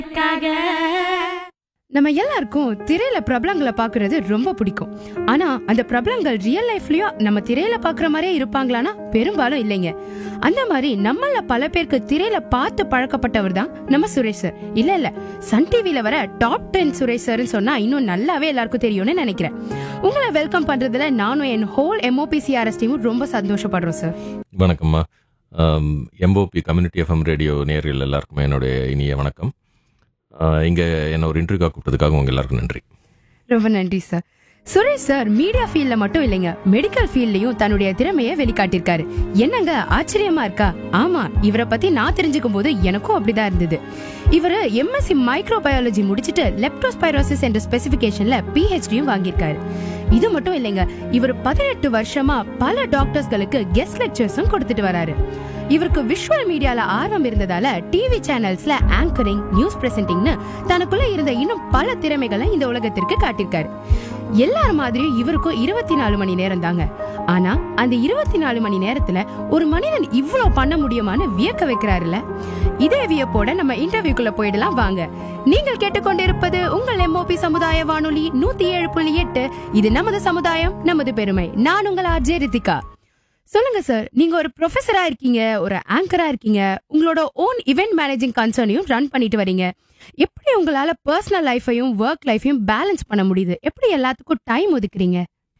நம்ம எல்லாருக்கும் திரையில பிரபலங்களை பாக்குறது ரொம்ப பிடிக்கும் ஆனா அந்த பிரபலங்கள் ரியல் லைஃப்லயும் நம்ம திரையில பாக்குற மாதிரியே இருப்பாங்களான்னா பெரும்பாலும் இல்லைங்க அந்த மாதிரி நம்மள பல பேருக்கு திரையில பார்த்து பழக்கப்பட்டவர் தான் நம்ம சுரேஷ் சார் இல்ல இல்ல சன் டிவில வர டாப் டென் சுரேஷ் சார்னு சொன்னா இன்னும் நல்லாவே எல்லாருக்கும் தெரியும்னு நினைக்கிறேன் உங்களை வெல்கம் பண்றதுல நானும் என் ஹோல் எம்ஓபிசிஆர்எஸ் டீமும் ரொம்ப சந்தோஷப்படுறோம் சார் வணக்கம்மா எம்போபி கம்யூனிட்டி எஃப்எம் ரேடியோ நேரில் எல்லாருக்குமே என்னுடைய இனிய வணக்கம் ஆஹ் இங்க என்ன ஒரு இன்டர்வியூக்காக கூப்பிட்டதுக்காக உங்க எல்லாருக்கும் நன்றி ரொம்ப நன்றி சார் சுரேஷ் சார் மீடியா ஃபீல்ட்ல மட்டும் இல்லைங்க மெடிக்கல் ஃபீல்ட்லயும் தன்னுடைய திறமையை வெளிக்காட்டியிருக்காரு என்னங்க ஆச்சரியமா இருக்கா ஆமா இவரை பத்தி நான் தெரிஞ்சுக்கும் போது எனக்கும் அப்படிதான் இருந்தது இவர் எம்எஸ்சி மைக்ரோபயாலஜி முடிச்சிட்டு லெப்டோஸ்பைரோசிஸ் என்ற ஸ்பெசிபிகேஷன்ல பிஹெச்டியும் வாங்கியிருக்காரு இது மட்டும் இல்லைங்க இவர் பதினெட்டு வருஷமா பல டாக்டர்ஸ்களுக்கு கெஸ்ட் லெக்சர்ஸும் கொடுத்துட்டு வராரு இவருக்கு விஷுவல் மீடியால ஆர்வம் இருந்ததால டிவி சேனல்ஸ்ல ஆங்கரிங் நியூஸ் பிரசன்டிங்னு தனக்குள்ள இருந்த இன்னும் பல திறமைகளை இந்த உலகத்திற்கு காட்டியிருக்காரு எல்லார் மாதிரியும் இவருக்கும் இருபத்தி நாலு மணி நேரம் தாங்க ஆனா அந்த இருபத்தி நாலு மணி நேரத்துல ஒரு மனிதன் இவ்ளோ பண்ண முடியுமான்னு வியக்க வைக்கிறாருல்ல இதே வியப்போட நம்ம இன்டர்வியூக்குள்ள போயிடலாம் வாங்க நீங்கள் கேட்டுக்கொண்டிருப்பது உங்கள் எம்ஓபி சமுதாய வானொலி நூத்தி ஏழு புள்ளி எட்டு இது நமது சமுதாயம் நமது பெருமை நான் உங்கள் ஆர்ஜே ரித்திகா சொல்லுங்க சார் நீங்க ஒரு ப்ரொஃபஸரா இருக்கீங்க ஒரு ஆங்கரா இருக்கீங்க உங்களோட ஓன் இவெண்ட் மேனேஜிங் கன்சர்னையும் ரன் பண்ணிட்டு வரீங்க எப்படி உங்களால பர்சனல் லைஃபையும் ஒர்க் லைஃபையும் பேலன்ஸ் பண்ண முடியுது எப்படி எல்லாத்துக்கும் டைம் ஒதுக்குறீங்க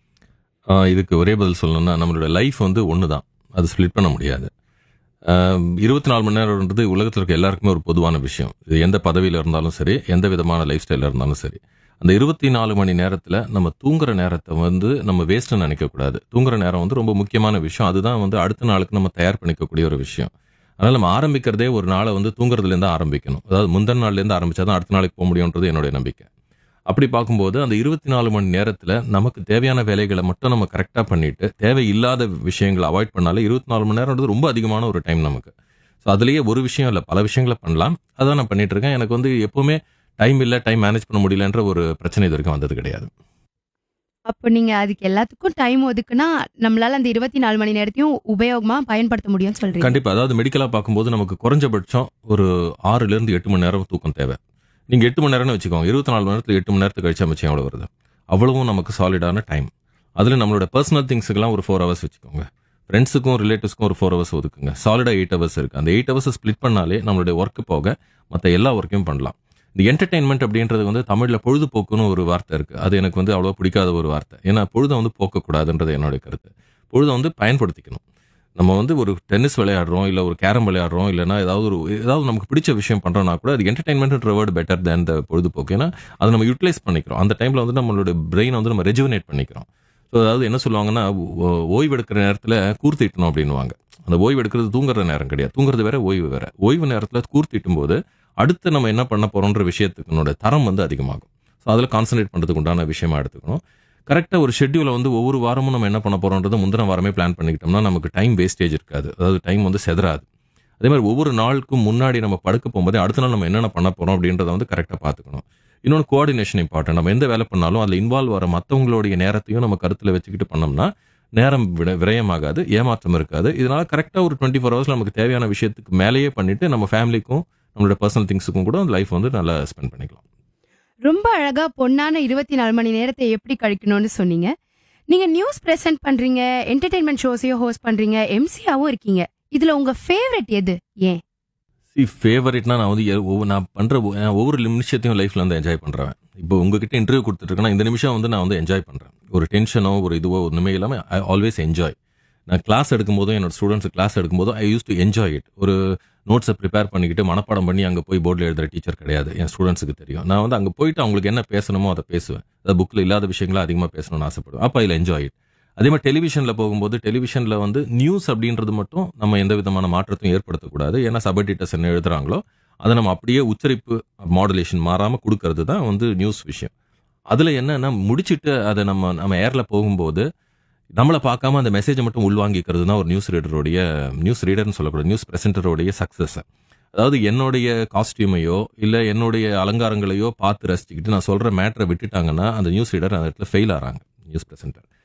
ஆஹ் இதுக்கு ஒரே பதில் சொல்லணும்னா நம்மளோட லைஃப் வந்து ஒன்று தான் அது ஸ்ப்ளிட் பண்ண முடியாது இருபத்தி நாலு மணி நேரம்ன்றது உலகத்தில் இருக்க எல்லாருக்குமே ஒரு பொதுவான விஷயம் இது எந்த பதவியில் இருந்தாலும் சரி எந்த விதமான லைஃப் ஸ்டைலில் இருந்தாலும் சரி அந்த இருபத்தி நாலு மணி நேரத்தில் நம்ம தூங்குற நேரத்தை வந்து நம்ம வேஸ்ட்னு நினைக்கக்கூடாது தூங்குற நேரம் வந்து ரொம்ப முக்கியமான விஷயம் அதுதான் வந்து அடுத்த நாளுக்கு நம்ம தயார் பண்ணிக்கக்கூடிய ஒரு விஷயம் அதனால் நம்ம ஆரம்பிக்கிறதே ஒரு நாளை வந்து தூங்குறதுலேருந்து ஆரம்பிக்கணும் அதாவது முந்தின நாள்லேருந்து ஆரம்பிச்சா தான் அடுத்த நாளைக்கு போக முடியுன்றது என்னுடைய நம்பிக்கை அப்படி பார்க்கும்போது அந்த இருபத்தி நாலு மணி நேரத்தில் நமக்கு தேவையான வேலைகளை மட்டும் நம்ம கரெக்டாக பண்ணிட்டு தேவையில்லாத விஷயங்களை அவாய்ட் பண்ணாலே இருபத்தி நாலு மணி நேரம்ன்றது ரொம்ப அதிகமான ஒரு டைம் நமக்கு ஸோ அதுலேயே ஒரு விஷயம் இல்லை பல விஷயங்களை பண்ணலாம் அதான் நான் பண்ணிட்டு இருக்கேன் எனக்கு வந்து எப்பவுமே டைம் இல்லை டைம் மேனேஜ் பண்ண முடியலன்ற ஒரு பிரச்சனை இது வரைக்கும் வந்தது கிடையாது அப்போ நீங்க அதுக்கு எல்லாத்துக்கும் டைம் ஒதுக்குனா நம்மளால அந்த இருபத்தி நாலு மணி நேரத்தையும் உபயோகமா பயன்படுத்த முடியும்னு சொல்றீங்க கண்டிப்பாக அதாவது மெடிக்கலாக பார்க்கும்போது நமக்கு குறைஞ்சபட்சம் ஒரு ஆறுலேருந்து எட்டு மணி நேரம் தூக்கம் தேவை நீங்கள் எட்டு மணி நேரம்னு வச்சுக்கோங்க இருபத்தி நாலு மணி நேரத்தில் எட்டு மணி நேரத்துக்கு கழிச்சா மிச்சம் எவ்வளோ வருது அவ்வளவும் நமக்கு சாலிடான டைம் அதில் நம்மளோட பர்சனல் திங்ஸுக்கெல்லாம் ஒரு ஃபோர் ஹவர்ஸ் வச்சுக்கோங்க ஃப்ரெண்ட்ஸுக்கும் ரிலேட்டிவ்ஸ்க்கும் ஒரு ஃபோர் ஹவர்ஸ் ஒதுக்குங்க சாலிடாக எயிட் ஹவர்ஸ் இருக்குது அந்த எயிட் ஹவர்ஸ் ஸ்ப்ளிட் பண்ணாலே நம்மளுடைய ஒர்க்கு போக மற்ற எல்லா ஒர்க்கையும் பண்ணலாம் இந்த என்டர்டைன்மெண்ட் அப்படின்றது வந்து தமிழில் பொழுதுபோக்குன்னு ஒரு வார்த்தை இருக்குது அது எனக்கு வந்து அவ்வளோ பிடிக்காத ஒரு வார்த்தை ஏன்னா பொழுதை வந்து போக்கக்கூடாதுன்றது என்னுடைய கருத்து பொழுதை வந்து பயன்படுத்திக்கணும் நம்ம வந்து ஒரு டென்னிஸ் விளையாடுறோம் இல்லை ஒரு கேரம் விளையாடுறோம் இல்லைன்னா ஏதாவது ஒரு ஏதாவது நமக்கு பிடிச்ச விஷயம் பண்ணுறோம்னா கூட அது என்டர்டைன்மெண்ட்ன்ற வேர்டு பெட்டர் தேன் த பொழுதுபோக்கு ஏன்னா அதை நம்ம யூட்டிலைஸ் பண்ணிக்கிறோம் அந்த டைமில் வந்து நம்மளோட பிரெயினை வந்து நம்ம ரெஜுவனேட் பண்ணிக்கிறோம் ஸோ அதாவது என்ன சொல்லுவாங்கன்னா ஓ- ஓய்வு எடுக்கிற நேரத்தில் கூர்த்திட்டணும் அப்படின்னுவாங்க அந்த ஓய்வு எடுக்கிறது தூங்குற நேரம் கிடையாது தூங்குறது வேற ஓய்வு வேற ஓய்வு நேரத்தில் கூர்த்திட்டும் போது அடுத்து நம்ம என்ன பண்ண போறோன்ற விஷயத்துக்குனோட தரம் வந்து அதிகமாகும் ஸோ அதில் கான்சன்ட்ரேட் பண்ணுறதுக்கு உண்டான விஷயமா எடுத்துக்கணும் கரெக்டாக ஒரு ஷெட்யூலை வந்து ஒவ்வொரு வாரமும் நம்ம என்ன பண்ண போறோன்றது முந்தின வாரமே பிளான் பண்ணிக்கிட்டோம்னா நமக்கு டைம் வேஸ்டேஜ் இருக்காது அதாவது டைம் வந்து செதறாது அதே மாதிரி ஒவ்வொரு நாளுக்கும் முன்னாடி நம்ம படுக்க போகும்போதே அடுத்த நாள் நம்ம என்னென்ன பண்ண போறோம் அப்படின்றத வந்து கரெக்டாக பார்த்துக்கணும் இன்னொன்று கோஆர்டினேஷன் இம்பார்ட்டன்ட் நம்ம எந்த வேலை பண்ணாலும் அதில் இன்வால்வ் வர மற்றவங்களுடைய நேரத்தையும் நம்ம கருத்தில் வச்சுக்கிட்டு பண்ணோம்னா நேரம் விட விரயமாகாது ஏமாற்றம் இருக்காது இதனால கரெக்டாக ஒரு டுவெண்ட்டி ஃபோர் ஹவர்ஸ் நமக்கு தேவையான விஷயத்துக்கு மேலேயே பண்ணிட்டு நம்ம ஃபேமிலிக்கும் நம்மளோட பர்சனல் திங்ஸுக்கும் கூட லைஃப் வந்து நல்லா ஸ்பெண்ட் பண்ணிக்கலாம் ரொம்ப அழகா பொன்னான இருபத்தி நாலு மணி நேரத்தை எப்படி கழிக்கணும்னு சொன்னீங்க நீங்க நியூஸ் பிரசன்ட் பண்றீங்க என்டர்டைன்மெண்ட் ஷோஸையும் ஹோஸ்ட் பண்றீங்க எம்சியாவும் இருக்கீங்க இதுல உங்க ஃபேவரட் எது ஏன் சி ஃபேவரட்னா நான் வந்து எ- ஒவ்வொரு நான் பண்ற ஒ- நான் ஒவ்வொரு நிமிஷத்தையும் லைஃப்ல வந்து என்ஜாய் பண்றேன் இப்போ உங்ககிட்ட இன்டர்வியூ கொடுத்துட்டு இந்த நிமிஷம் வந்து நான் வந்து என்ஜாய் பண்றேன் ஒரு டென்ஷனோ ஒரு இதுவோ ஒன்றுமே இல்லாமல் ஐ ஆல்வேஸ் என்ஜாய் நான் கிளாஸ் எடுக்கும்போதும் என்னோட ஸ்டூடெண்ட்ஸ் கிளாஸ் எடுக்கும்போதும் I use to enjoy it ஒரு நோட்ஸை ப்ரிப்பேர் பண்ணிக்கிட்டு மனப்பாடம் பண்ணி அங்கே போய் போர்டில் எழுதுற டீச்சர் கிடையாது என் ஸ்டூடெண்ட்ஸுக்கு தெரியும் நான் வந்து அங்கே போயிட்டு அவங்களுக்கு என்ன பேசணுமோ அதை பேசுவேன் அதாவது புக்கில் இல்லாத விஷயங்களை அதிகமாக பேசணும்னு ஆசைப்படுவேன் அப்போ அதில் என்ஜாய் இட் அதே மாதிரி டெலிவிஷனில் போகும்போது டெலிவிஷனில் வந்து நியூஸ் அப்படின்றது மட்டும் நம்ம எந்த விதமான மாற்றத்தையும் ஏற்படுத்தக்கூடாது ஏன்னா சபடிட்டர்ஸ் என்ன எழுதுறாங்களோ அதை நம்ம அப்படியே உச்சரிப்பு மாடுலேஷன் மாறாமல் கொடுக்கறது தான் வந்து நியூஸ் விஷயம் அதில் என்னன்னா முடிச்சிட்டு அதை நம்ம நம்ம ஏரில் போகும்போது நம்மளை பார்க்காம அந்த மெசேஜை மட்டும் உள்வாங்கிக்கிறது தான் ஒரு நியூஸ் ரீடருடைய நியூஸ் ரீடர்னு சொல்லக்கூடாது நியூஸ் பிரசன்டருடைய சக்ஸஸ் அதாவது என்னுடைய காஸ்டியூமையோ இல்லை என்னுடைய அலங்காரங்களையோ பார்த்து ரசிச்சுக்கிட்டு நான் சொல்கிற மேட்டரை விட்டுட்டாங்கன்னா அந்த நியூஸ் ரீடர் அந்த இடத்துல ஃபெயில் ஆகிறாங்க நியூஸ் பிரசன்டர்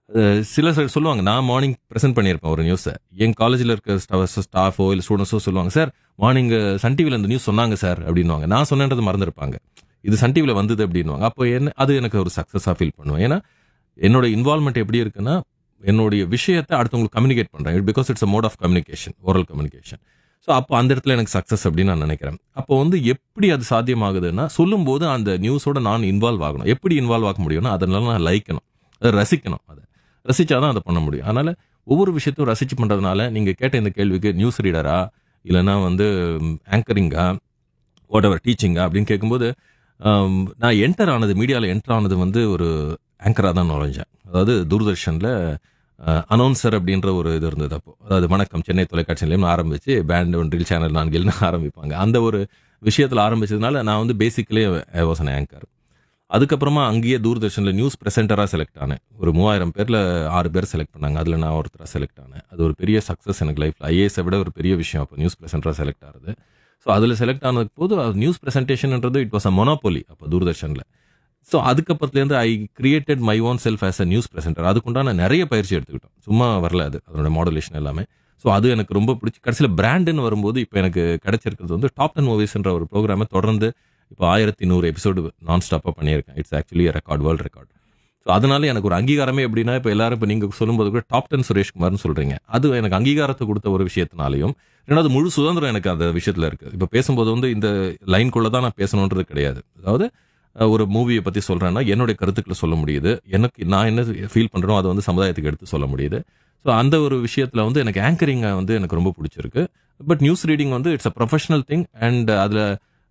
அஹ், சில சிலர் சொல்லுவாங்க நான் மார்னிங் ப்ரெசென்ட் பண்ணியிருப்பேன் ஒரு நியூஸை என் காலேஜில் இருக்க ஸ்டாஃபோ இல்லை ஸ்டூடெண்ட்ஸோ சொல்லுவாங்க சார் மார்னிங் சன் டிவியில் இந்த நியூஸ் சொன்னாங்க சார் அப்படின்னுவாங்க நான் சொன்னது மறந்துருப்பாங்க இது சன் டிவியில் வந்தது அப்படின்னுவாங்க அப்போ என்ன அது எனக்கு ஒரு சக்ஸஸாக ஃபீல் பண்ணுவேன் ஏன்னா என்னோட இன்வால்மெண்ட் எப்படி இருக்குன்னா என்னுடைய விஷயத்தை அடுத்தவங்களுக்கு கம்யூனிகேட் பண்ணுறேன் because it's a mode of communication oral communication so அப்போ அந்த இடத்துல எனக்கு சக்ஸஸ் அப்படின்னு நான் நினைக்கிறேன் அப்போ வந்து எப்படி அது சாத்தியமாகுதுன்னா சொல்லும்போது அந்த நியூஸோட நான் இன்வால்வ் ஆகணும் எப்படி இன்வால்வ் ஆக முடியும்னா அதனால நான் லைக்கணும் அதை ரசிக்கணும் அதை ரசிச்சாதான் அதை பண்ண முடியும் அதனால ஒவ்வொரு விஷயத்தையும் ரசிச்சு பண்றதுனால நீங்க கேட்ட இந்த கேள்விக்கு நியூஸ் ரீடரா இல்லைன்னா வந்து ஆங்கரிங்கா வாட் எவர் டீச்சிங்கா அப்படின்னு கேட்கும்போது ஆம், நான் என்டர் ஆனது மீடியாவில் என்டர் ஆனது வந்து ஒரு ஆங்கராக தான் நுழைஞ்சேன் அதாவது தூர்தர்ஷனில் அனௌன்சர் அப்படின்ற ஒரு இது இருந்தது அப்போ அதாவது வணக்கம் சென்னை தொலைக்காட்சி நிலையம் ஆரம்பிச்சு பேண்ட் ஒன்றில் சேனல் நான்கில்னு ஆரம்பிப்பாங்க அந்த ஒரு விஷயத்தில் ஆரம்பிச்சதுனால நான் வந்து பேசிக்கலி வாஸ் அன் ஆங்கர் அதுக்கப்புறமா அங்கேயே தூர்தர்ஷனில் நியூஸ் ப்ரெசென்டராக செலக்ட் ஆனேன் ஒரு மூவாயிரம் பேரில் ஆறு பேர் செலக்ட் பண்ணாங்க அதில் நான் ஒருத்தராக செலக்ட் ஆனேன் அது ஒரு பெரிய சக்ஸஸ் எனக்கு லைஃப்பில் ஐஏஎஸை விட ஒரு பெரிய விஷயம் அப்போ நியூஸ் ப்ரெசென்டராக செலக்ட் ஆகுது ஸோ அதில் செலக்ட் ஆனதுக்கு போது நியூஸ் ப்ரெசன்டேஷன்ன்றது இட் வாஸ் அ மொனோபோலி அப்போ தூர்தர்ஷனில் ஸோ அதுக்கப்புறத்துலேருந்து I created my own self as a news presenter அதுக்குண்டான நிறைய பயிற்சி எடுத்துக்கிட்டோம் சும்மா வரல அது அதோட மாடுலேஷன் எல்லாமே ஸோ அது எனக்கு ரொம்ப பிடிச்சி கடைசியில் பிராண்டுன்னு வரும்போது இப்போ எனக்கு கிடைச்சிருக்கிறது வந்து டாப் டென் மூவிஸ்ன்ற ஒரு ப்ரோக்ராமை தொடர்ந்து இப்போ ஆயிரத்தி நூறு எபிசோடு நான் ஸ்டாப்பாக பண்ணியிருக்கேன் it's actually record world record so அதனால எனக்கு ஒரு அங்கீகாரமே எப்படின்னா இப்போ எல்லாரும் இப்போ நீங்கள் சொல்லும்போது கூட டாப் டென் சுரேஷ்குமார்னு சொல்கிறீங்க அது எனக்கு அங்கீகாரத்தை கொடுத்த ஒரு விஷயத்தினாலையும் ரெண்டாவது முழு சுதந்திரம் எனக்கு அந்த விஷயத்தில் இருக்குது இப்போ பேசும்போது வந்து இந்த லைன்குள்ளே தான் நான் பேசணுன்றது கிடையாது அதாவது அஹ், ஒரு மூவியை பற்றி சொல்கிறேன்னா என்னுடைய கருத்துக்களை சொல்ல முடியுது எனக்கு நான் என்ன ஃபீல் பண்ணுறோம் அதை வந்து சமுதாயத்துக்கு எடுத்து சொல்ல முடியுது ஸோ அந்த ஒரு விஷயத்தில் வந்து எனக்கு ஆங்கரிங்கை வந்து எனக்கு ரொம்ப பிடிச்சிருக்கு பட் நியூஸ் ரீடிங் வந்து it's a professional thing and அதில்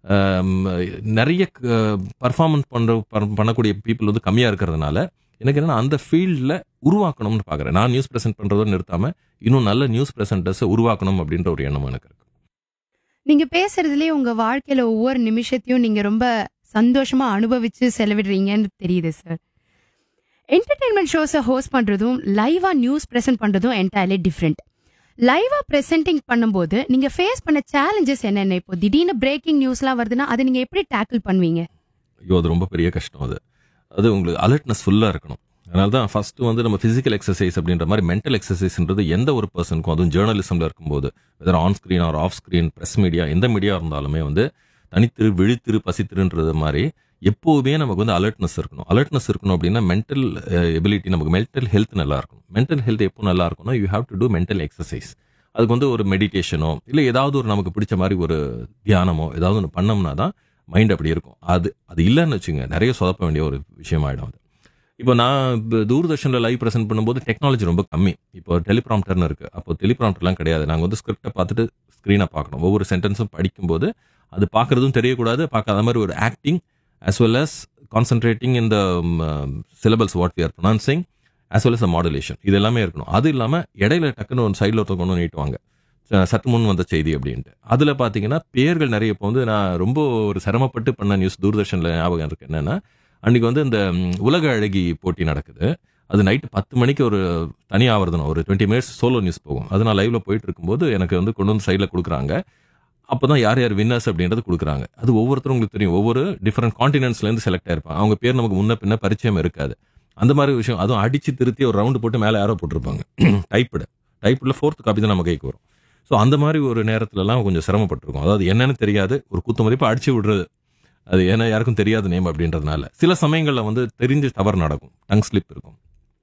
நிறைய பர்ஃபார்மன்ஸ் பண்ணுற பண்ணக்கூடிய பீப்புள் வந்து கம்மியாக இருக்கிறதுனால எனக்கு என்னன்னா அந்த ஃபீல்டில் உருவாக்கணும்னு பார்க்குறேன் நான் நியூஸ் ப்ரெசென்ட் பண்ணுறதோடு நிறுத்தாமல் இன்னும் நல்ல நியூஸ் ப்ரெசென்டர்ஸை உருவாக்கணும் அப்படின்ற ஒரு எண்ணம் எனக்கு இருக்கு நீங்க பேசுறதுலயே உங்க வாழ்க்கையில ஒவ்வொரு நிமிஷத்தையும் நீங்க ரொம்ப சந்தோஷமா அனுபவிச்சு செலவிடுறீங்கன்னு தெரியுது சார் என்டர்டைன்மெண்ட் ஷோஸை ஹோஸ்ட் பண்றதும் லைவா நியூஸ் பிரசன்ட் பண்றதும் என்டையர்லி டிஃப்ரெண்ட் லைவா பிரசன்டிங் பண்ணும்போது நீங்க ஃபேஸ் பண்ண சேலஞ்சஸ் என்னென்ன இப்போ திடீர்னு பிரேக்கிங் நியூஸ்லாம் வருதுன்னா அதை நீங்க எப்படி டேக்கிள் பண்ணுவீங்க ஐயோ அது ரொம்ப பெரிய கஷ்டம் அது அது உங்களுக்கு அலர்ட்னஸ் ஃபுல்லாக இருக்கணும் அதனால தான் ஃபர்ஸ்ட் வந்து நம்ம ஃபிசிக்கல் எக்ஸசைஸ் அப்படின்ற மாதிரி மென்டல் எக்ஸசைஸ்ன்றது எந்த ஒரு பர்சனுக்கும் அதுவும் ஜேர்னலிசம்ல இருக்கும்போது whether on screen or off screen press media எந்த மீடியா இருந்தாலுமே வந்து தனித்திரு விழித்திரு பசித்திருன்றது மாதிரி எப்போவுமே நமக்கு வந்து அலர்ட்னஸ் இருக்கணும் அலர்ட்னஸ் இருக்கணும் அப்படின்னா மென்டல் எபிலிட்டி நமக்கு மென்டல் ஹெல்த் நல்லா இருக்கணும் மென்டல் ஹெல்த் எப்போ நல்லா இருக்கணும் you have to do mental exercise அதுக்கு வந்து ஒரு மெடிடேஷனோ இல்லை ஏதாவது ஒரு நமக்கு பிடிச்ச மாதிரி ஒரு தியானமோ ஏதாவது ஒன்று பண்ணோம்னா தான் மைண்ட் அப்படி இருக்கும் அது அது இல்லைன்னு வச்சுங்க நிறைய சொதப்ப வேண்டிய ஒரு விஷயமாயிடும் அது இப்போ நான் இப்போ தூர்தர்ஷனில் லைவ் ப்ரெசென்ட் பண்ணும்போது டெக்னாலஜி ரொம்ப கம்மி இப்போ டெலிப்ராம்டர்னு இருக்குது அப்போ டெலிப்ராம்டர்லாம் கிடையாது நாங்கள் வந்து ஸ்கிரிப்டை பார்த்துட்டு ஸ்க்ரீனை பார்க்கணும் ஒவ்வொரு சென்டென்ஸும் படிக்கும்போது அது பார்க்குறதும் தெரியக்கூடாது பார்க்காத மாதிரி ஒரு acting as well as concentrating in the um, um, syllables what we are pronouncing as well as the modulation இது எல்லாமே இருக்கணும் அது இல்லாமல் இடையில டக்குன்னு ஒரு சைடில் ஒருத்தர் கொண்டு வந்து நீட்டுவாங்க ச- சற்று முன் வந்த செய்தி அப்படின்ட்டு அதில் பார்த்தீங்கன்னா பேர்கள் நிறைய இப்போ வந்து நான் ரொம்ப ஒரு சிரமப்பட்டு பண்ண நியூஸ் தூர்தர்ஷனில் ஞாபகம் இருக்கு என்னன்னா அன்னைக்கு வந்து இந்த ம், உலக அழகி போட்டி நடக்குது அது நைட்டு பத்து மணிக்கு ஒரு தனி ஆவர்த்தனம் ஒரு டுவெண்ட்டி மினிட்ஸ் சோலோ நியூஸ் போகும் அது நான் லைவ்ல போயிட்டு இருக்கும்போது எனக்கு வந்து கொண்டு வந்து சைடில் கொடுக்குறாங்க அப்பதான் யார் யார் வின்னர்ஸ் அப்படின்றது கொடுக்குறாங்க அது ஒவ்வொருத்தரும் உங்களுக்கு தெரியும் ஒவ்வொரு டிஃப்ரெண்ட் காண்டினென்ட்ஸ்லேருந்து செலக்ட் ஆயிருப்பாங்க அவங்க பேர் நமக்கு முன்ன பின்ன பரிச்சயம் இருக்காது அந்த மாதிரி விஷயம் அதுவும் அடிச்சு திருத்தி ஒரு ரவுண்டு போட்டு மேலே யாரோ போட்டிருப்பாங்க டைப்பிடு டைப்பில் ஃபோர்த் காப்பி தான் நம்ம கைக்கு வரும் ஸோ அந்த மாதிரி ஒரு நேரத்துலலாம் கொஞ்சம் சிரமப்பட்டிருக்கும் அதாவது என்னன்னு தெரியாது ஒரு குத்து மதிப்பு அடிச்சு விடுறது அது ஏன்னா யாருக்கும் தெரியாத நேம் அப்படின்றதுனால சில சமயங்களில் வந்து தெரிஞ்சு தவறு நடக்கும் டங் ஸ்லிப் இருக்கும்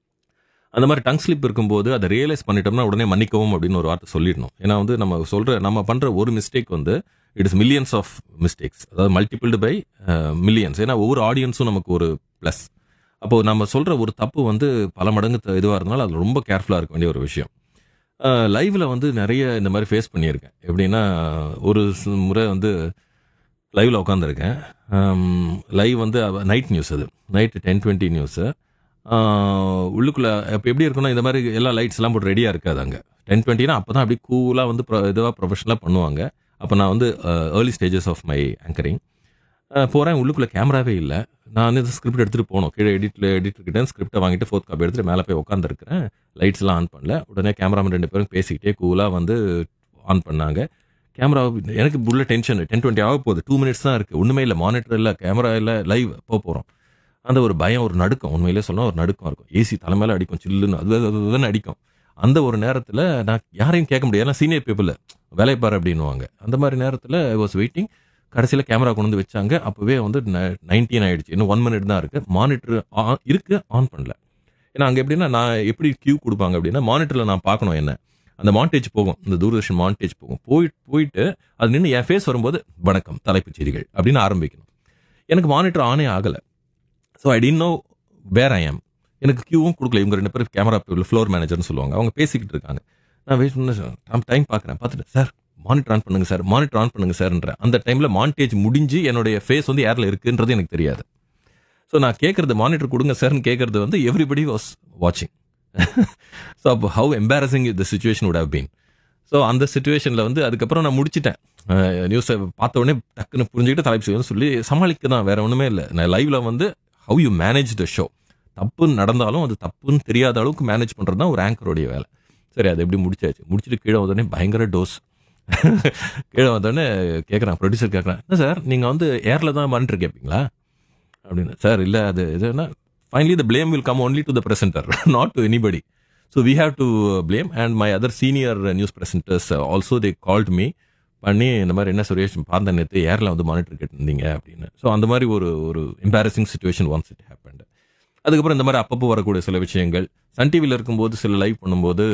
அந்த மாதிரி டங் ஸ்லிப் இருக்கும்போது அதை ரியலைஸ் பண்ணிட்டோம்னா உடனே மன்னிக்கவும் அப்படின்னு ஒரு வார்த்தை சொல்லிடணும் ஏன்னா வந்து நம்ம சொல்ற நம்ம பண்ற ஒரு மிஸ்டேக் வந்து it is millions of mistakes அதாவது மல்டிபிள்டு பை மில்லியன்ஸ் ஏன்னா ஒவ்வொரு ஆடியன்ஸும் நமக்கு ஒரு ப்ளஸ் அப்போ நம்ம சொல்ற ஒரு தப்பு வந்து பல மடங்கு த- இதுவா இருந்தாலும் அது ரொம்ப கேர்ஃபுல்லா இருக்க வேண்டிய ஒரு விஷயம் லைவ்ல வந்து நிறைய இந்த மாதிரி ஃபேஸ் பண்ணியிருக்கேன் எப்படின்னா ஒரு ஸ்- முறை வந்து லைவ்ல உட்காந்துருக்கேன் லைவ் வந்து நைட் நியூஸ் அது நைட்டு டென் டுவெண்ட்டி நியூஸு உள்ளுக்குள்ள இப்போ எப்படி இருக்குன்னா இந்த மாதிரி எல்லா லைட்ஸ் எல்லாம் போட்டு ரெடியாக இருக்காது அங்கே டென் டுவெண்ட்டினா அப்போ தான் அப்படியே கூலாக வந்து இதுவாக ப்ரொஃபஷனலாக பண்ணுவாங்க அப்போ நான் வந்து early stages of my anchoring போகிறேன் உள்ளுக்குள்ள கேமராவே இல்லை நான் வந்து ஸ்கிரிப்ட் எடுத்துகிட்டு போனோம் கீழே எடிட்டில் எடிட்டர்கிட்ட ஸ்கிரிப்டை வாங்கிட்டு ஃபோர்த் காப்பி எடுத்துகிட்டு மேலே போய் உட்காந்துருக்கிறேன் லைட்ஸ் எல்லாம் ஆன் பண்ணல உடனே கேமராமேன் ரெண்டு பேரும் பேசிக்கிட்டே கூலாக வந்து ஆன் பண்ணாங்க கேமரா எனக்கு உள்ள டென்ஷன் டென் டுவெண்ட்டி ஆக போகுது டூ மினிட்ஸ் தான் இருக்குது ஒன்றுமே இல்லை மானிட்டர் இல்லை கேமரா இல்லை லைவ் போக போகிறோம் அந்த ஒரு பயம் ஒரு நடுக்கம் உண்மையிலே சொன்னா ஒரு நடுக்கம் இருக்கும் ஏசி தலைமையில அடிக்கும் சில்லுன்னு அது அது அதுன்னு அடிக்கும் அந்த ஒரு நேரத்தில் நான் யாரையும் கேட்க முடியாது ஏன்னா சீனியர் பீப்புள் வேலையை பாரு அப்படின்னுவாங்க அந்த மாதிரி நேரத்தில் ஐ வாஸ் வெயிட்டிங் கடைசியில் கேமரா கொண்டு வந்து வச்சாங்க அப்போவே வந்து நைன்டீன் ஆயிடுச்சு இன்னும் ஒன் மினிட் தான் இருக்கு மானிட்டர் இருக்கு ஆன் பண்ணல ஏன்னா அங்கே எப்படின்னா நான் எப்படி கியூ கொடுப்பாங்க அப்படின்னா மானிட்டரில் நான் பார்க்கணும் என்ன அந்த மாண்டேஜ் போகும் இந்த தூர்தர்ஷன் மாண்டேஜ் போகும் போயிட்டு போயிட்டு அது நின்று என் ஃபேஸ் வரும்போது வணக்கம் தலைப்புச் செய்திகள் அப்படின்னு ஆரம்பிக்கணும் எனக்கு மானிட்டர் ஆனே ஆகலை so I tin know where ஐ ஆம் எனக்கு கியூவும் கொடுக்கல இவங்க ரெண்டு பேரும் கேமரா ஃப்ளோர் மேனேஜர்னு சொல்லுவாங்க அவங்க பேசிக்கிட்டு இருக்காங்க நான் வெயிட் பண்ண டைம் பார்க்குறேன் பார்த்துட்டு சார் மானிட்டர் ஆன் பண்ணுங்க சார் மானிட்டர் ஆன் பண்ணுங்க சார்ன்ற அந்த டைமில் மானிட்டேஜ் முடிஞ்சு என்னுடைய ஃபேஸ் வந்து ஏரில் இருக்குன்றது எனக்கு தெரியாது ஸோ நான் கேட்குறது மானிட்டர் கொடுங்க சார்னு கேட்குறது வந்து எவ்ரிபடி வாஸ் வாட்சிங் ஸோ அப்போ how embarrassing the situation would have been so அந்த சுச்சுவேஷனில் வந்து அதுக்கப்புறம் நான் முடிச்சிட்டேன் நியூஸை பார்த்த உடனே டக்குன்னு புரிஞ்சுக்கிட்டு தலைப்பு செய்யணும்னு சொல்லி சமாளிக்க தான் வேற ஒன்றுமே இல்லை நான் லைவ்ல வந்து how you manage the show தப்புன்னு நடந்தாலும் அது தப்புன்னு தெரியாத அளவுக்கு மேனேஜ் பண்ணுறது தான் ஒரு ஆங்கருடைய வேலை சரி அது எப்படி முடிச்சாச்சு முடிச்சுட்டு கீழே வந்தோடனே பயங்கர டோஸ் கீழே வந்தோடனே கேட்குறான் ப்ரொடியூசர் கேட்குறான் என்ன சார் நீங்கள் வந்து ஏரில் தான் மானிட்டர் கேட்பீங்களா அப்படின்னு சார் இல்லை அது இதுனா finally the blame will come only to the presenter not to anybody so we have to blame and my other senior news presenters also they called me பண்ணி இந்த மாதிரி என்ன சுரேஷ் பார்த்த நேற்று ஏரில் வந்து மானிட்டர் கேட்டிருந்தீங்க அப்படின்னு ஸோ அந்த மாதிரி ஒரு ஒரு embarrassing situation once it happened அதுக்கப்புறம் இந்த மாதிரி அப்பப்போ வரக்கூடிய சில விஷயங்கள் சன் டிவியில் இருக்கும்போது சில லைவ் பண்ணும்போது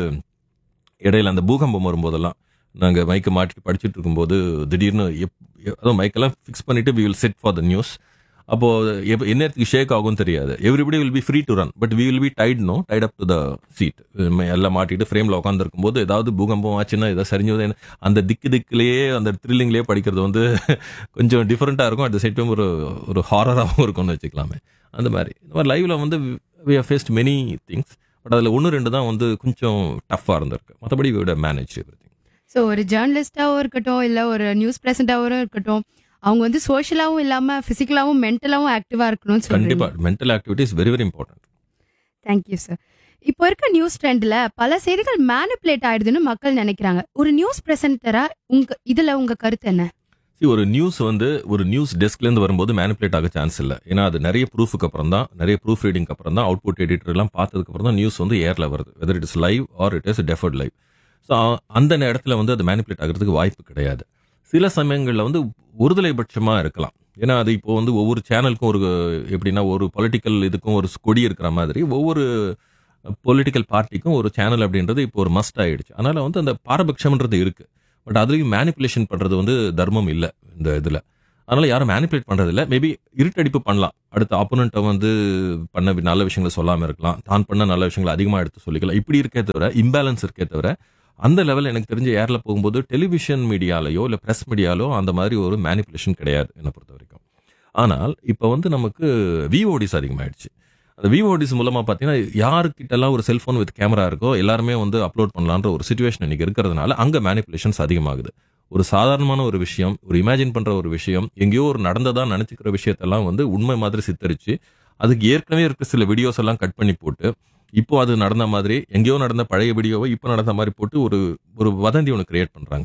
இடையில அந்த பூகம்பம் வரும்போதெல்லாம் நாங்கள் மைக்கை மாட்டிட்டு படிச்சுட்டு இருக்கும்போது திடீர்னு எப் அதுவும் மைக்கெல்லாம் ஃபிக்ஸ் பண்ணிட்டு we will set for the news அப்போ எப்ப என்னத்துக்கு ஷேக் ஆகும் தெரியாது everybody will be free to run but we will be tight no tight up to the seat எல்லாம் மாட்டிட்டு ஃப்ரேமில் உட்காந்துருக்கும் போது ஏதாவது பூகம்பம் ஆச்சுன்னா ஏதாவது சரிஞ்சது என்ன- அந்த திக்கு திக்குலேயே அந்த த்ரில்லிங்லேயே படிக்கிறது வந்து கொஞ்சம் டிஃப்ரெண்ட்டாக இருக்கும் அட் த சேம் டைம் ஒரு ஒரு ஹாரராகவும் இருக்கும்னு வச்சுக்கலாமே அந்த மாதிரி இந்த மாதிரி லைவ்ல வந்து we have faced many things but அதில் ஒன்று ரெண்டு தான் வந்து கொஞ்சம் டஃப்பாக இருந்திருக்கு மற்றபடி விட மேனேஜ் எவ்ரி ஸோ ஒரு ஜேர்னலிஸ்டாகவும் இருக்கட்டும் இல்லை ஒரு நியூஸ் பிரசண்டாகவும் இருக்கட்டும் அவங்க வந்து சோஷியலாகவும் இல்லாமல் ஃபிசிக்கலாகவும் மென்டலாகவும் ஆக்டிவாக இருக்கணும்னு சொல்றீங்க கண்டிப்பாக mental activities very very important thank you sir இப்போ இருக்க நியூஸ் ட்ரெண்ட்ல பல செய்திகள் மேனிப்புலேட் ஆயிடுதுன்னு மக்கள் நினைக்கிறாங்க ஒரு நியூஸ் பிரசன்டரா உங்க இதுல உங்க கருத்து என்ன See, ஒரு நியூஸ் வந்து ஒரு நியூஸ் டெஸ்க்லேருந்து வரும்போது மேனிப்புலேட் ஆக சான்ஸ் இல்லை ஏன்னா அது நிறைய ப்ரூஃபுக்கு அப்புறம் தான் நிறைய ப்ரூஃப் ரீடிங்க்கு அப்புறம் தான் அவுட்புட் எடிட்டர் எல்லாம் பார்த்ததுக்கு அப்புறம் தான் நியூஸ் வந்து ஏர்ல வருது whether it is live or it is deferred live so அந்த இடத்துல வந்து அது மேனிப்புலேட் ஆகிறதுக்கு வாய்ப்பு கிடையாது சில சமயங்களில் வந்து ஒருதலை பட்சமாக இருக்கலாம் ஏன்னா அது இப்போ வந்து ஒவ்வொரு சேனலுக்கும் ஒரு எப்படின்னா ஒரு பொலிட்டிக்கல் இதுக்கும் ஒரு கொடி இருக்கிற மாதிரி ஒவ்வொரு பொலிட்டிக்கல் பார்ட்டிக்கும் ஒரு சேனல் அப்படின்றது இப்போ ஒரு மஸ்ட் ஆயிடுச்சு அதனால வந்து அந்த பாரபட்சம்ன்றது இருக்கு பட் அதுலயும் மேனிப்புலேஷன் பண்றது வந்து தர்மம் இல்லை இந்த இதுல அதனால யாரும் மேனிப்புலேட் பண்றது இல்ல மேபி இருட்டடிப்பு பண்ணலாம் அடுத்த ஆப்போனண்ட்டை வந்து பண்ண வி- நல்ல விஷயங்களை சொல்லாம இருக்கலாம் தான் பண்ண நல்ல விஷயங்களை அதிகமா எடுத்து சொல்லிக்கலாம் இப்படி இருக்கே தவிர இம்பேலன்ஸ் இருக்கே தவிர அந்த லெவல் எனக்கு தெரிஞ்ச ஏர்ல போகும்போது டெலிவிஷன் மீடியாலயோ இல்ல பிரஸ் மீடியாலோ அந்த மாதிரி ஒரு மேனிப்புலேஷன் கிடையாது என்னை பொறுத்த வரைக்கும் ஆனால் இப்போ வந்து நமக்கு விஓடிஸ் அதிகமாயிடுச்சு அந்த விஓடிஸ் மூலமா பார்த்தீங்கன்னா யாருக்கிட்டலாம் ஒரு செல்போன் வித் கேமரா இருக்கோ எல்லாருமே வந்து அப்லோட் பண்ணலான்ற ஒரு சுச்சுவேஷன் இன்னைக்கு இருக்கிறதுனால அங்க மேனிப்புலேஷன்ஸ் அதிகமாகுது ஒரு சாதாரணமான ஒரு விஷயம் ஒரு இமேஜின் பண்ற ஒரு விஷயம் எங்கேயோ ஒரு நடந்ததா நினைச்சுக்கிற விஷயத்தெல்லாம் வந்து உண்மை மாதிரி சித்தரிச்சு அதுக்கு ஏற்கனவே இருக்க சில வீடியோஸ் எல்லாம் கட் பண்ணி போட்டு இப்போ அது நடந்த மாதிரி எங்கேயோ நடந்த பழைய வீடியோவை இப்போ நடந்த மாதிரி போட்டு ஒரு ஒரு வதந்தி ஒன்று கிரியேட் பண்றாங்க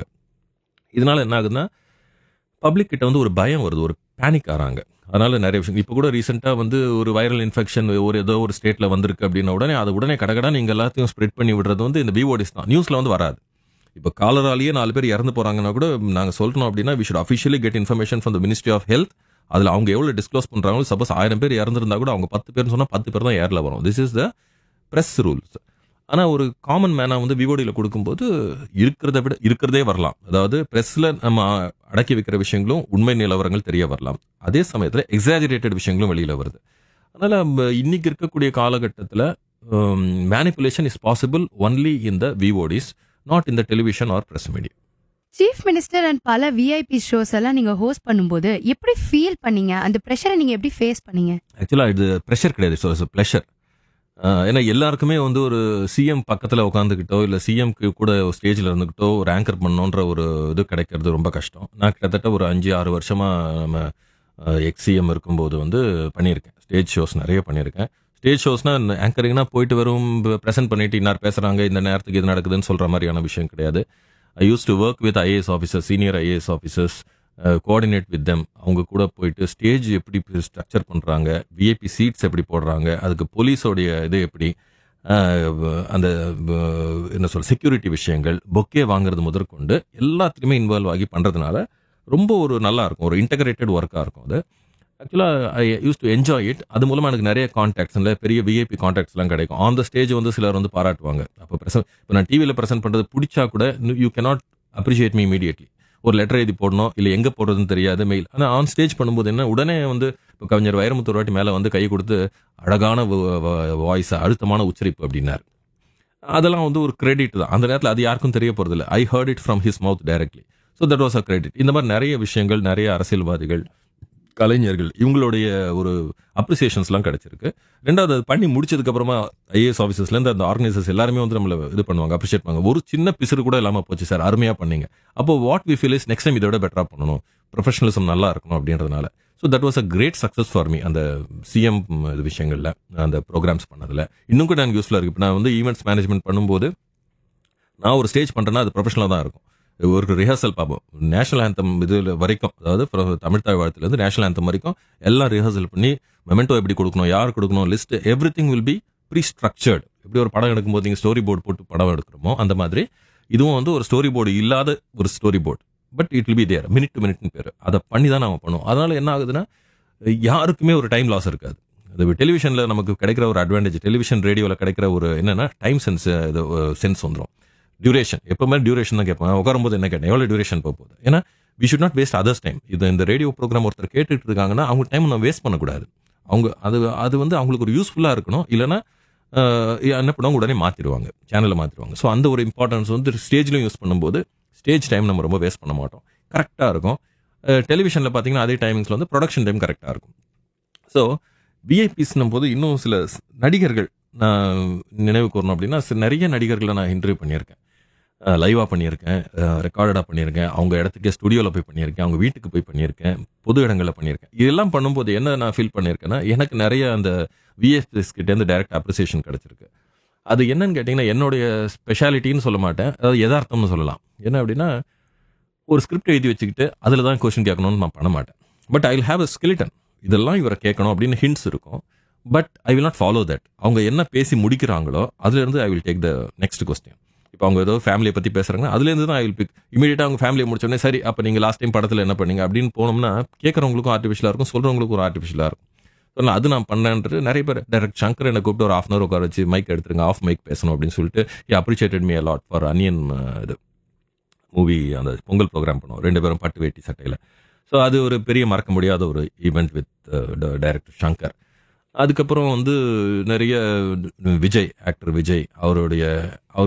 இதனால என்ன ஆகுதுன்னா பப்ளிக் கிட்ட வந்து ஒரு பயம் வருது ஒரு பேனிக் ஆறாங்க அதனால நிறைய விஷயம் இப்போ கூட ரீசெண்டாக வந்து ஒரு வைரல் இன்ஃபெக்ஷன் ஒரு ஏதோ ஒரு ஸ்டேட்ல வந்திருக்கு அப்படின்ன உடனே அதை உடனே கடகடா நீங்க எல்லாத்தையும் ஸ்ப்ரெட் பண்ணி விடுறது வந்து இந்த பிஓடிஸ் தான் நியூஸ்ல வந்து வராது இப்போ காலராலேயே நாலு பேர் இறந்து போறாங்கன்னா கூட நாங்க சொல்றோம் அப்படின்னா we should officially get information from the ministry of health அதுல அவங்க எவ்வளவு டிஸ்க்ளோஸ் பண்றாங்களோ சப்போஸ் ஆயிரம் பேர் இறந்திருந்தா கூட அவங்க பத்து பேர்னு சொன்னா பத்து பேர் தான் ஏர்ல வரும் this is the press rules ஆனா ஒரு காமன் மேனா வந்து விவோடியில் கொடுக்கும்போது இருக்கிறத விட இருக்கிறதே வரலாம் அதாவது பிரஸ்ல நம்ம அடக்கி வைக்கிற விஷயங்களும் உண்மை நிலவரங்கள் தெரிய வரலாம் அதே சமயத்துல எக்ஸாஜரேட்டட் விஷயங்களும் வெளியில வருது அதனால நம்ம இன்னைக்கு இருக்கக்கூடிய காலகட்டத்தில் manipulation is possible only in the videos not in the television or press media chief minister and பல விஐபி ஷோஸ் எல்லாம் நீங்க ஹோஸ்ட் பண்ணும்போது எப்படி ஃபீல் பண்ணீங்க அந்த ப்ரெஷரை நீங்க எப்படி ஃபேஸ் பண்ணீங்க ஆக்சுவலாக இது ப்ரெஷர் கிடையாது ஸோ இட்ஸ் ப்ளஷர் ஏன்னா எல்லாருக்குமே வந்து ஒரு சிஎம் பக்கத்தில் உட்காந்துக்கிட்டோ இல்லை சிஎம்க்கு கூட ஸ்டேஜில் இருந்துக்கிட்டோ ஒரு ஆங்கர் பண்ணோன்ற ஒரு இது கிடைக்கிறது ரொம்ப கஷ்டம் நான் கிட்டத்தட்ட ஒரு அஞ்சு ஆறு வருஷமாக நம்ம எக்ஸ் சிஎம் இருக்கும்போது வந்து பண்ணியிருக்கேன் ஸ்டேஜ் ஷோஸ் நிறைய பண்ணியிருக்கேன் ஸ்டேஜ் ஷோஸ்னா ஆங்கரிங்னா போயிட்டு வரும் ப்ரெசென்ட் பண்ணிட்டு இன்னார் பேசுகிறாங்க இந்த நேரத்துக்கு இது நடக்குதுன்னு சொல்கிற மாதிரியான விஷயம் கிடையாது I use to work with IAS officers senior IAS officers coordinate with them அவங்க கூட போயிட்டு ஸ்டேஜ் எப்படி ஸ்ட்ரக்சர் பண்ணுறாங்க விஐபி சீட்ஸ் எப்படி போடுறாங்க அதுக்கு போலீஸோடைய இது எப்படி அஹ், அந்த அஹ், என்ன சொல் செக்யூரிட்டி விஷயங்கள் பொக்கே வாங்குறது முதற்கொண்டு எல்லாத்துலேயுமே இன்வால்வ் ஆகி பண்ணுறதுனால ரொம்ப ஒரு நல்லா இருக்கும் ஒரு இன்டகிரேட்டட் ஒர்க்காக இருக்கும் அது ஆக்சுவலாக I use to enjoy it அது மூலமாக எனக்கு நிறைய கான்டாக்ட்ஸ் இல்லை பெரிய விஐபி கான்டாக்ட்ஸ்லாம் கிடைக்கும் ஆன் த ஸ்டேஜ் வந்து சிலர் வந்து பாராட்டுவாங்க அப்போ ப்ரெசன்ட் இப்போ நான் டிவியில் ப்ரெசென்ட் பண்ணுறது பிடிச்சா கூட you cannot appreciate me immediately ஒரு லெட்டர் எழுதி போடணும் இல்லை எங்கே போடுறதுன்னு தெரியாது மெயில் ஆனால் ஆன் ஸ்டேஜ் பண்ணும்போது என்ன உடனே வந்து இப்போ கவிஞர் வைரமுத்து ஒரு வாட்டி மேலே வந்து கை கொடுத்து அழகான வாய்ஸ் அழுத்தமான உச்சரிப்பு அப்படின்னாரு அதெல்லாம் வந்து ஒரு கிரெடிட் தான் அந்த நேரத்தில் அது யாருக்கும் தெரிய போகிறதில்ல I heard it from his mouth directly so that was a credit இந்த மாதிரி நிறைய விஷயங்கள் நிறைய அரசியல்வாதிகள் கலைஞர்கள் இவங்களுடைய ஒரு அப்ரிசியேஷன்ஸ்லாம் கிடைச்சிருக்கு ரெண்டாவது அது பண்ணி முடிச்சதுக்கு அப்புறமா ஐஏஎஸ் ஆஃபீஸர்ஸ்லேருந்து அந்த ஆர்கனைசர்ஸ் எல்லாருமே வந்து நம்மள இது பண்ணுவாங்க அப்ரிஷியேட் பண்ணுவாங்க ஒரு சின்ன பிசுறு கூட இல்லாமல் போச்சு சார் அருமையாக பண்ணீங்க அப்போ what we feel is next time இதை விட பெட்டராக பண்ணணும் ப்ரொஃபஷனலிசம் நல்லா இருக்கணும் அப்படின்றதுனால so that was a great success for me அந்த சிஎம் இது விஷயங்களில் அந்த ப்ரோக்ராம்ஸ் பண்ணதில் இன்னும் கூட எனக்கு யூஸ்ஃபுல்லாக இருக்குது இப்போ நான் வந்து ஈவெண்ட்ஸ் மேனேஜ்மெண்ட் பண்ணும்போது நான் ஒரு ஸ்டேஜ் பண்ணுறேன்னா அது ப்ரொஃபஷனலாக தான் இருக்கும் ஒரு ரிஹர்சல் பார்ப்போம் நேஷனல் ஆந்தம் இது வரைக்கும் அதாவது from தமிழ் தாய் வாழ்த்துலேருந்து நேஷனல் ஆந்தம் வரைக்கும் எல்லாம் ரிஹர்சல் பண்ணி மெமெண்டோ எப்படி கொடுக்கணும் யார் கொடுக்கணும் list everything will be pre structured எப்படி ஒரு படம் எடுக்கும்போது நீங்கள் ஸ்டோரி போர்டு போட்டு படம் எடுக்கிறோமோ அந்த மாதிரி இதுவும் வந்து ஒரு ஸ்டோரி போர்டு இல்லாத ஒரு story board but it will be there minute to மினிட்னு பேர் அதை பண்ணி தான் நம்ம பண்ணுவோம் அதனால என்ன ஆகுதுன்னா யாருக்குமே ஒரு டைம் லாஸ் இருக்காது அது டெலிவிஷனில் நமக்கு கிடைக்கிற ஒரு அட்வான்டேஜ் டெலிவிஷன் ரேடியோவில் கிடைக்கிற ஒரு என்னன்னா டைம் சென்ஸ் இது சென்ஸ் வந்துடும் டியூரேஷன் எப்பவுமே டியூரேஷன் தான் கேட்பேன் உட்காரும்போது என்ன கேட்டேன் எவ்வளோ டியூரேஷன் போக போகுது ஏன்னா we should not waste others time இது இந்த ரேடியோ ப்ரோக்ராம் ஒருத்தர் கேட்டுட்டு இருக்காங்கன்னா அவங்க டைம் நம்ம வேஸ்ட் பண்ணக்கூடாது அவங்க அது அது வந்து அவங்களுக்கு ஒரு யூஸ்ஃபுல்லாக இருக்கணும் இல்லைன்னா அஹ், என்ன பண்ணுவாங்க உடனே மாற்றிடுவாங்க சேனலை மாற்றிடுவாங்க ஸோ அந்த ஒரு இம்பார்ட்டன்ஸ் வந்து ஸ்டேஜ்லையும் யூஸ் பண்ணும்போது ஸ்டேஜ் டைம் நம்ம ரொம்ப வேஸ்ட் பண்ண மாட்டோம் கரெக்டாக இருக்கும் டெலிவிஷனில் பார்த்தீங்கன்னா அதே டைமிங்ஸில் வந்து ப்ரொடக்ஷன் டைம் கரெக்டாக இருக்கும் ஸோ விஐபிஸ்னும் போது இன்னும் சில ஸ்- நடிகர்கள் நான் நினைவு கூறணும் அப்படின்னா சில நிறைய நடிகர்களை நான் இன்டர்வியூ பண்ணியிருக்கேன் லைவாக பண்ணியிருக்கேன் ரெக்கார்டடாக பண்ணியிருக்கேன் அவங்க இடத்துக்கே ஸ்டுடியோவில் போய் பண்ணியிருக்கேன் அவங்க வீட்டுக்கு போய் பண்ணியிருக்கேன் பொது இடங்களில் பண்ணியிருக்கேன் இதெல்லாம் பண்ணும்போது என்ன நான் ஃபீல் பண்ணியிருக்கேன்னா எனக்கு நிறைய அந்த விஎஃப்எஸ் கிட்டேருந்து டைரக்ட் அப்ரிசியேஷன் கிடைச்சிருக்கு அது என்னன்னு கேட்டிங்கன்னா என்னுடைய ஸ்பெஷாலிட்டின்னு சொல்ல மாட்டேன் அதாவது யதார்த்தம்னு சொல்லலாம் என்ன அப்படின்னா ஒரு ஸ்கிரிப்ட் எழுதி வச்சுக்கிட்டு அதில் தான் கொஸ்டின் கேட்கணும்னு நான் பண்ண மாட்டேன் but I will have a skeleton இதெல்லாம் இவரை கேட்கணும் அப்படின்னு ஹிண்ட்ஸ் இருக்கும் but I will not follow that அவங்க என்ன பேசி முடிக்கிறாங்களோ அதுலேருந்து I will take the next question இப்போ அவங்க ஏதோ ஃபேமிலியை பற்றி பேசுகிறாங்கன்னா அதுலேருந்து தான் ஐ வில் பிக் இமீடியட்டாக அவங்க ஃபேமிலியை முடிச்சோடனே சரி அப்போ நீங்கள் லாஸ்ட் டைம் படத்தில் என்ன பண்ணீங்க அப்படின்னு போனோம்னா கேட்குறவங்களுக்கும் ஆர்டிஃபிஷியலாக இருக்கும் சொல்கிறவங்களுக்கும் ஒரு ஆர்டிஃபிஷியலாக இருக்கும் So, நான் அது நான் பண்ணேன்றது நிறைய பேர் டைரக்ட் சங்கர் என்னை கூப்பிட்டு ஒரு ஆஃப் அன் அவர் உட்கார வச்சு மைக் எடுத்துருங்க ஆஃப் மைக் பேசணும் அப்படின்னு சொல்லிட்டு appreciated me lot for onion இது மூவி அந்த பொங்கல் ப்ரோக்ராம் பண்ணுவோம் ரெண்டு பேரும் பட்டு வேட்டி சட்டையில் ஸோ அது ஒரு பெரிய மறக்க முடியாத ஒரு ஈவெண்ட் வித் டைரக்டர் சங்கர் அதுக்கப்புறம் வந்து நிறைய விஜய் ஆக்டர் விஜய் அவருடைய அவர்